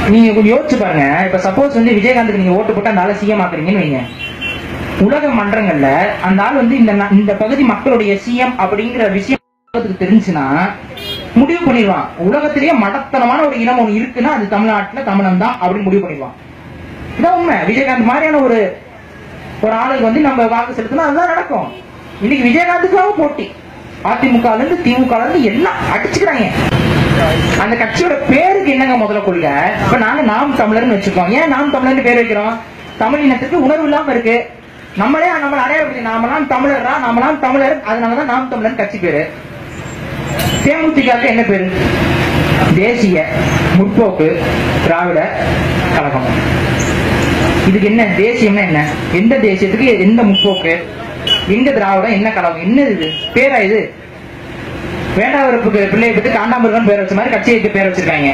நீங்க கொஞ்சம் யோசிச்சு பாருங்க இப்ப சப்போஸ் வந்து விஜயகாந்துக்கு நீங்க ஓட்டு போட்டு அந்த ஆளை சிஎம் ஆக்குறீங்கன்னு வைங்க உலக மன்றங்கள்ல அந்த ஆள் வந்து இந்த ந- இந்த பகுதி மக்களுடைய சிஎம் அப்படிங்கிற விஷயம் உலகத்துக்கு தெரிஞ்சுன்னா முடிவு பண்ணிடுவான் உலகத்திலேயே மடத்தனமான ஒரு இனம் ஒண்ணு இருக்குன்னா அது தமிழ்நாட்டுல தமிழன் தான் அப்படின்னு முடிவு பண்ணிடுவான் இதான் உண்மை விஜயகாந்த் மாதிரியான ஒரு ஒரு ஆளுக்கு வந்து நம்ம வாக்கு செலுத்தினா அதுதான் நடக்கும் இன்னைக்கு விஜயகாந்துக்காக போட்டி அதிமுக ல இருந்து திமுக ல இருந்து எல்லாம் அடிச்சுக்கிறாங்க அந்த கட்சியோட பேருக்கு என்னங்க முதல்ல கொள்க இப்ப நாங்க நாம் தமிழர்னு வச்சுக்கோம் ஏன் நாம் தமிழர்னு பேர் வைக்கிறோம் தமிழ் இனத்துக்கு உணர்வு இல்லாம இருக்கு நம்மளே நம்மள அடையாளப்படுத்தி நாமெல்லாம் தமிழரா நாமெல்லாம் தமிழர் அதனாலதான் நாம் தமிழர் கட்சி பேரு தேமுதிகவுக்கு என்ன பேரு தேசிய முற்போக்கு திராவிட கழகம் இதுக்கு என்ன தேசியம்னா என்ன எந்த தேசியத்துக்கு எந்த முற்போக்கு எங்க திராவிடம் என்ன கழகம் என்ன இது பேரா இது வேண்டாவரப்புக்கு பிள்ளையை பத்தி காண்டாமிருகன் பேர் வச்ச மாதிரி கட்சிக்கு பேர் வச்சிருக்காங்க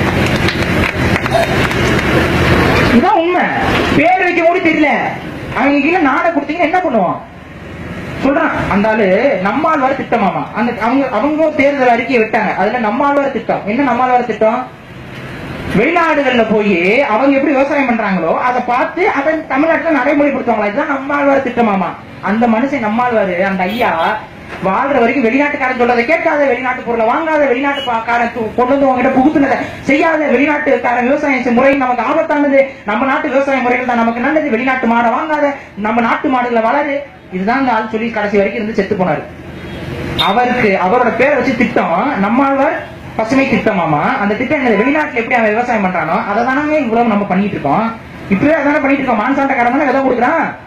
இதான் உண்மை பேர் வைக்க கூட தெரியல அவங்க கீழே நாடை கொடுத்தீங்கன்னா என்ன பண்ணுவான் சொல்றான் அந்த ஆளு நம்மாழ்வார் திட்டமாமா அந்த அவங்க அவங்க தேர்தல் அறிக்கையை விட்டாங்க அதுல நம்மாழ்வார் திட்டம் என்ன நம்மாழ்வார் திட்டம் வெளிநாடுகள்ல போய் அவங்க எப்படி விவசாயம் பண்றாங்களோ அதை பார்த்து அதை தமிழ்நாட்டுல நடைமுறைப்படுத்துவாங்களா இதுதான் நம்மாழ்வார் திட்டமாமா அந்த மனுஷன் நம்மாழ்வாரு அந்த ஐயா வாழ்ற வரைக்கும் வெளிநாட்டுக்காரன் சொல்றதை கேட்காத வெளிநாட்டு பொருளை வாங்காத வெளிநாட்டுக்காரன் து- கொண்டு வந்து உங்ககிட்ட புகுத்துனதை செய்யாத வெளிநாட்டுக்காரன் விவசாயம் செய்~ முறை நமக்கு ஆபத்தானது நம்ம நாட்டு விவசாய முறைகள் தான் நமக்கு நல்லது வெளிநாட்டு மாடை வாங்காத நம்ம நாட்டு மாடுகளை வளரு இதுதான் அந்த ஆள் சொல்லி கடைசி வரைக்கும் இருந்து செத்து போனாரு அவருக்கு அவரோட பேரை வச்சு திட்டம் நம்மாழ்வார் பசுமை திட்டமாமா அந்த திட்டம் என்னது வெளிநாட்டுல எப்படி அவன் விவசாயம் பண்றானோ அதை தானே இவ்வளவு நம்ம பண்ணிட்டு இருக்கோம் இப்பவே அதானே பண்ணிட்டு இருக்கோம் மான்சாண்டக்காரன் தானே விதை கொடுக்குறான்